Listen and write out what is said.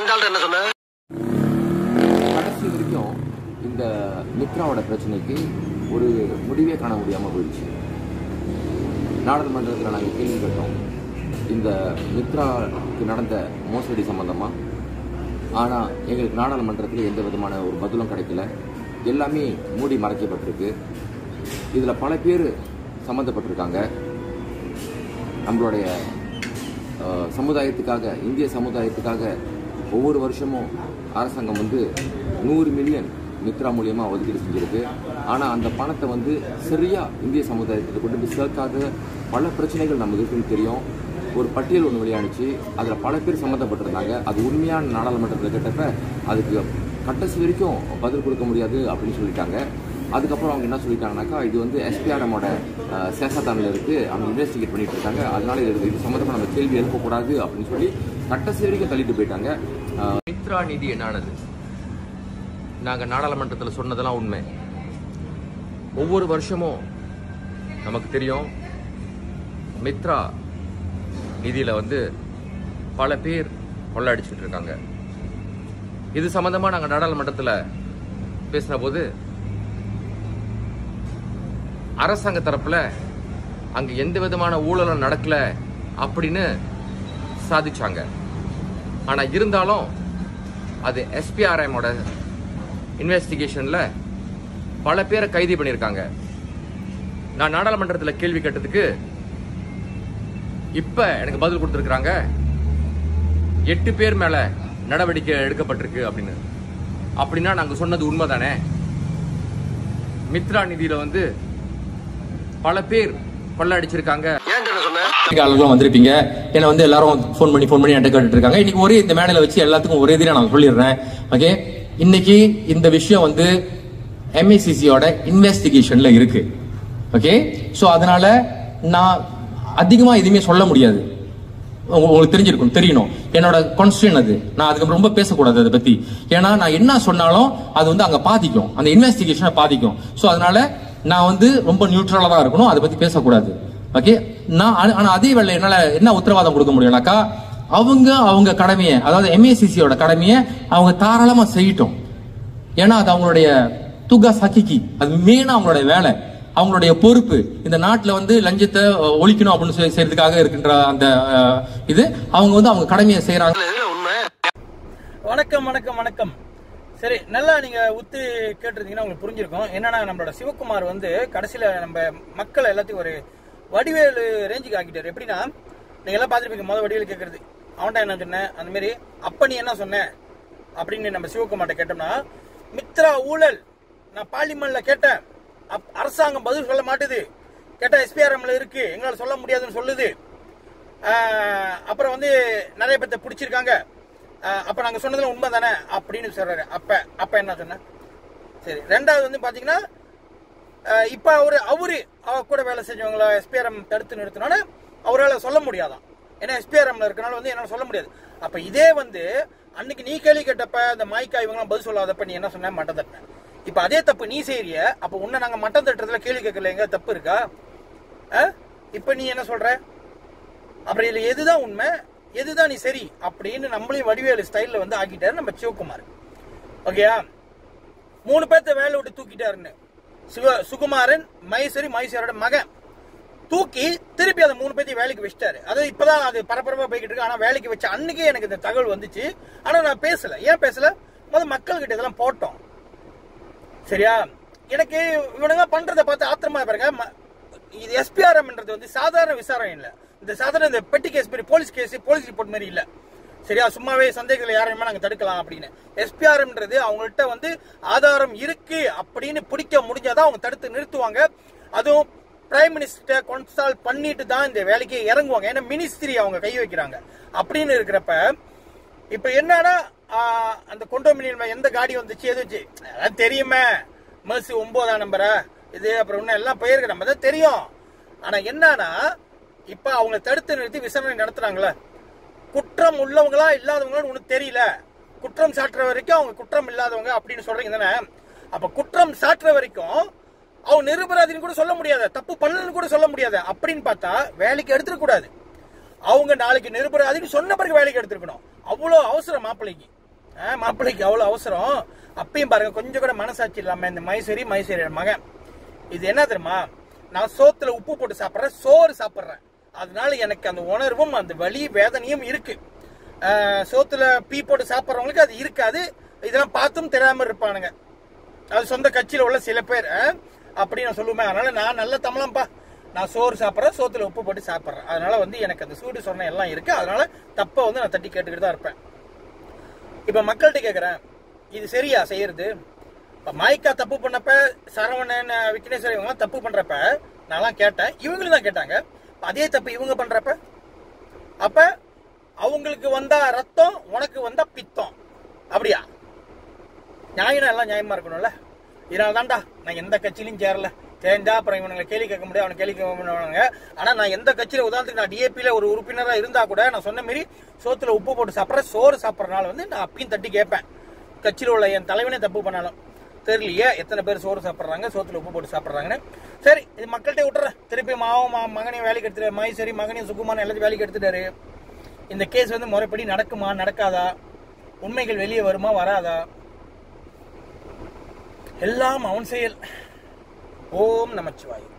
அந்த ஆள்கிட்ட என்ன சொன்ன கடைசி வரைக்கும் இந்த மித்ராவோட பிரச்சனைக்கு ஒரு முடிவே காண முடியாமல் போயிடுச்சு நாடாளுமன்றத்தில் நாங்கள் கேள்வி கேட்டோம் இந்த மித்ராவுக்கு நடந்த மோசடி சம்பந்தமாக ஆனால் எங்களுக்கு நாடாளுமன்றத்தில் எந்த விதமான ஒரு பதிலும் கிடைக்கல எல்லாமே மூடி மறைக்கப்பட்டிருக்கு இதில் பல பேர் சம்மந்தப்பட்டிருக்காங்க நம்மளுடைய அஹ், சமுதாயத்துக்காக இந்திய சமுதாயத்துக்காக ஒவ்வொரு வருஷமும் அரசாங்கம் வந்து நூறு மில்லியன் மித்ரா மூலியமாக ஒதுக்கீடு செஞ்சிருக்கு ஆனால் அந்த பணத்தை வந்து சரியாக இந்திய சமுதாயத்தில் கொண்டு போய் சேர்க்காத பல பிரச்சனைகள் நமக்கு இருக்குன்னு தெரியும் ஒரு பட்டியல் ஒன்று வெளியானுச்சு அதில் பல பேர் சம்மந்தப்பட்டிருந்தாங்க அது உண்மையான நாடாளுமன்றத்தில் கேட்டப்ப அதுக்கு கடைசி வரைக்கும் பதில் கொடுக்க முடியாது அப்படின்னு சொல்லிட்டாங்க அதுக்கப்புறம் அவங்க என்ன சொல்லிட்டாங்கனாக்கா இது வந்து எஸ்பிஆர்எம்மோட சேஷாதானில் இருக்கு அவங்க இன்வெஸ்டிகேட் பண்ணிட்டு இருக்காங்க அதனால இது இது சம்மந்தமாக நம்ம கேள்வி எழுப்பக்கூடாது அப்படின்னு சொல்லி கடைசி வரைக்கும் தள்ளிட்டு போயிட்டாங்க அஹ், மித்ரா நிதி என்னானது நாங்கள் நாடாளுமன்றத்தில் சொன்னதெல்லாம் உண்மை ஒவ்வொரு வருஷமும் நமக்கு தெரியும் மித்ரா நிதியில் வந்து பல பேர் கொள்ளடிச்சிட்டு இருக்காங்க இது சம்பந்தமா நாங்கள் நாடாளுமன்றத்தில் பேசின போது அரசாங்க தரப்புல அங்க எந்த விதமான ஊழலும் நடக்கல அப்படின்னு சாதிச்சாங்க ஆனா இருந்தாலும் அது எஸ்பிஆர்எம்மோட இன்வெஸ்டிகேஷன்ல பல பேரை கைது பண்ணியிருக்காங்க நான் நாடாளுமன்றத்தில் கேள்வி கேட்டதுக்கு இப்ப எனக்கு பதில் கொடுத்துருக்காங்க எட்டு பேர் மேல நடவடிக்கை எடுக்கப்பட்டிருக்கு அப்படின்னு அப்படின்னா நாங்க சொன்னது உண்மைதானே மித்ரா நிதியில வந்து பல பேர் கொள்ளடிச்சிருக்காங்க ஏன் என்ன சொன்ன ஆளுங்களும் வந்திருப்பீங்க ஏன்னா வந்து எல்லாரும் ஃபோன் பண்ணி ஃபோன் பண்ணி என்கிட்ட கேட்டுட்டு இருக்காங்க இன்னைக்கு ஒரே இந்த மேடையில வச்சு எல்லாத்துக்கும் ஒரே தீரா நான் சொல்லிடுறேன் ஓகே இன்னைக்கு இந்த விஷயம் வந்து எம்ஏசிசியோட இன்வெஸ்டிகேஷன்ல இருக்கு ஓகே சோ அதனால நான் அதிகமா எதுவுமே சொல்ல முடியாது உங்க- உங்களுக்கு தெரிஞ்சிருக்கும் தெரியணும் என்னோட கான்ஸ்டியூன் அது நான் அதுக்கு ரொம்ப பேசக்கூடாது அதை பத்தி ஏன்னா நான் என்ன சொன்னாலும் அது வந்து அங்க பாதிக்கும் அந்த இன்வெஸ்டிகேஷனை பாதிக்கும் சோ அதனால நான் வந்து ரொம்ப நியூட்ரலா தான் இருக்கணும் அதை பத்தி பேசக்கூடாது ஓகே நான் ஆனா- ஆனா அதே வேளை என்னால என்ன உத்தரவாதம் கொடுக்க முடியும்னாக்கா அவங்க அவங்க கடமையை அதாவது எம்ஏசிசியோட கடமையை அவங்க தாராளமா செய்யட்டும் ஏன்னா அது அவங்களுடைய துகா சகிக்கி அது மெயினா அவங்களுடைய வேலை அவங்களுடைய பொறுப்பு இந்த நாட்டுல வந்து லஞ்சத்தை அஹ், ஒழிக்கணும் அப்படின்னு சொல்லி செய்யறதுக்காக இருக்கின்ற அந்த அஹ், இது அவங்க வந்து அவங்க கடமையை செய்யறாங்க இதுல உண்மை வணக்கம் வணக்கம் வணக்கம் சரி நல்லா நீங்க உத்து கேட்டிருந்தீங்கன்னா உங்களுக்கு புரிஞ்சிருக்கும் என்னன்னா நம்மளோட சிவகுமார் வந்து கடைசியில நம்ம மக்கள் எல்லாத்தையும் ஒரு வடிவேலு ரேஞ்சுக்கு ஆக்கிட்டாரு எப்படின்னா நீங்க எல்லாம் பார்த்துருப்பீங்க முதல் வடிவேலு கேட்கறது அவன்கிட்ட என்ன சொன்னேன் அந்த மாதிரி அப்ப நீ என்ன சொன்ன அப்படின்னு நம்ம சிவகுமார்ட்ட கேட்டோம்னா மித்ரா ஊழல் நான் பார்லிமெண்ட்ல கேட்டேன் அப்- அரசாங்கம் பதில் சொல்ல மாட்டுது கேட்டா எஸ்பிஆர்எம்ல இருக்கு எங்களால சொல்ல முடியாதுன்னு சொல்லுது ஆஹ் அப்புறம் வந்து நிறைய பேர்த்த பிடிச்சிருக்காங்க ஆஹ் அப்ப நாங்க சொன்னதுல உண்மை தானே அப்படின்னு சொல்றாரு அப்ப அப்ப என்ன சொன்னேன் சரி ரெண்டாவது வந்து பாத்தீங்கன்னா ஆஹ் இப்ப அவரு அவரு அவ கூட வேலை செஞ்சவங்கள எஸ்பிஆர்எம் தடுத்து நிறுத்தினோட அவரால் சொல்ல முடியாதான் ஏன்னா எஸ்பிஆர்எம்ல இருக்கனால வந்து என்னால சொல்ல முடியாது அப்ப இதே வந்து அன்னைக்கு நீ கேள்வி கேட்டப்ப இந்த மாய்க்கா இவங்கலாம் பதில் சொல்லாதப்ப நீ என்ன சொன்ன மட்டம் தட்டின இப்ப அதே தப்பு நீ செய்யறிய அப்ப உன்னை நாங்க மட்டம் தட்டுறதுல கேள்வி கேட்கல எங்க தப்பு இருக்கா ஆஹ்? இப்ப நீ என்ன சொல்ற அப்புறம் இதுல எதுதான் உண்மை எதுதான் நீ சரி அப்படின்னு நம்மளையும் வடிவேலு ஸ்டைல்ல வந்து ஆக்கிட்டாரு நம்ம சிவகுமார் ஓகேயா மூணு பேர்த்த வேலை விட்டு தூக்கிட்டாருன்னு சிவ சுகுமாரன் மைசரி மைசரோட மகன் தூக்கி திருப்பி அந்த மூணு பேர்த்தையும் வேலைக்கு வச்சிட்டாரு அது இப்பதான் அது பரபரப்பா போய்கிட்டு இருக்கு ஆனா வேலைக்கு வச்ச அன்னைக்கே எனக்கு இந்த தகவல் வந்துச்சு ஆனா நான் பேசல ஏன் பேசல முதல்ல மக்கள் கிட்ட இதெல்லாம் போட்டோம் சரியா எனக்கு இவனுங்க பண்றத பார்த்து ஆத்திரமா பாருங்க ம- இது எஸ்பிஆர்எம்ன்றது வந்து சாதாரண விசாரணை இல்ல இந்த சாதாரண இந்த பெட்டி கேஸ் மாதிரி போலீஸ் கேஸ் போலீஸ் ரிப்போர்ட் மாதிரி இல்ல சரியா சும்மாவே சந்தேகத்தில் யாரையுமே நாங்க தடுக்கலாம் அப்படின்னு எஸ்பிஆர்எம்ன்றது அவங்கள்ட்ட வந்து ஆதாரம் இருக்கு அப்படின்னு பிடிக்க முடிஞ்சாதான் அவங்க தடுத்து நிறுத்துவாங்க அதுவும் பிரைம் மினிஸ்டர் கன்சல்ட் பண்ணிட்டு தான் இந்த வேலைக்கு இறங்குவாங்க ஏன்னா மினிஸ்திரி அவங்க கை வைக்கிறாங்க அப்படின்னு இருக்கிறப்ப இப்ப என்னன்னா ஆஹ், அந்த கொண்டோமினியம் எந்த காடி வந்துச்சு எது வந்துச்சு அதான் தெரியுமே மெர்சி ஒன்பதாம் நம்பரா இது அப்புறம் இன்னும் எல்லாம் போயிருக்கு நம்ம தான் தெரியும் ஆனா என்னன்னா இப்ப அவங்க தடுத்து நிறுத்தி விசாரணை நடத்துறாங்களே குற்றம் உள்ளவங்களா இல்லாதவங்களான்னு உனக்கு தெரியல குற்றம் சாட்டுற வரைக்கும் அவங்க குற்றம் இல்லாதவங்க அப்படின்னு சொல்றீங்க தானே அப்ப குற்றம் சாட்டுற வரைக்கும் அவங்க நிரபராதின்னு கூட சொல்ல முடியாது தப்பு பண்ணலன்னு கூட சொல்ல முடியாது அப்படின்னு பார்த்தா வேலைக்கு எடுத்துட கூடாது அவங்க நாளைக்கு நிரபராதின்னு சொன்ன பிறகு வேலைக்கு எடுத்துருக்கணும் அவ்வளோ அவசரம் மாப்பிள்ளைக்கு ஆ, மாப்பிள்ளைக்கு அவ்வளவு அவசரம் அப்பயும் பாருங்க கொஞ்சம் கூட மனசாட்சி இல்லாம இந்த மைசூரி மைசூரி மகன் இது என்ன தெரியுமா நான் சோத்துல உப்பு போட்டு சாப்பிட்றேன் சோறு சாப்பிட்றேன் அதனால எனக்கு அந்த உணர்வும் அந்த வலி வேதனையும் இருக்கு ஆ, சோத்துல பீ போட்டு சாப்பிட்றவங்களுக்கு அது இருக்காது இதெல்லாம் பார்த்தும் தெரியாம இருப்பானுங்க அது சொந்த கட்சியில் உள்ள சில பேர் ஆ, அப்படி நான் சொல்லுவேன் அதனால நான் நல்ல தமிழன்பா நான் சோறு சாப்பிட்றேன் சோத்துல உப்பு போட்டு சாப்பிட்றேன் அதனால வந்து எனக்கு அந்த சூடு சொன்ன எல்லாம் இருக்கு அதனால தப்பை வந்து நான் தட்டி கேட்டுக்கிட்டு தான் இருப்பேன் இப்ப மக்கள்கிட்ட கேக்குறேன் இது சரியா செய்யறது இப்ப மாய்க்கா தப்பு பண்ணப்ப சரவணன் அஹ், விக்னேஸ்வரன் இவங்க தப்பு பண்றப்ப நான்லாம் கேட்டேன் இவங்களும் தான் கேட்டாங்க இப்ப அதே தப்பு இவங்க பண்றப்ப அப்ப அவங்களுக்கு வந்தா ரத்தம் உனக்கு வந்தா பித்தம் அப்படியா நியாயம் எல்லாம் நியாயமா இருக்கணும்ல இதனால தான்டா நான் எந்த கட்சியிலும் சேரல சேர்ந்தா அப்புறம் இவனுங்களை கேள்வி கேட்க முடியாது அவனை கேள்வி கேட்க முடியாதுங்க ஆனா நான் எந்த கட்சியில உதாரணத்துக்கு நான் டிஏபியில ஒரு உறுப்பினரா இருந்தா கூட நான் சொன்ன மாதிரி சோத்துல உப்பு போட்டு சாப்பிட்ற சோறு சாப்பிட்றனால வந்து நான் அப்பயும் தட்டி கேட்பேன் கட்சியில் உள்ள என் தலைவனே தப்பு பண்ணாலும் தெரியலையே எத்தனை பேர் சோறு சாப்பிட்றாங்க சோத்துல உப்பு போட்டு சாப்பிட்றாங்கன்னு சரி இது மக்கள்கிட்ட விட்டுறேன் திருப்பி மாவும் மா- மகனையும் வேலைக்கு எடுத்துட்டு மைசரி மகனையும் சுகுமாரன் எல்லாத்தையும் வேலைக்கு எடுத்துட்டாரு இந்த கேஸ் வந்து முறைப்படி நடக்குமா நடக்காதா உண்மைகள் வெளியே வருமா வராதா எல்லாம் அவன் செயல் ஓம் நமச்சிவாய்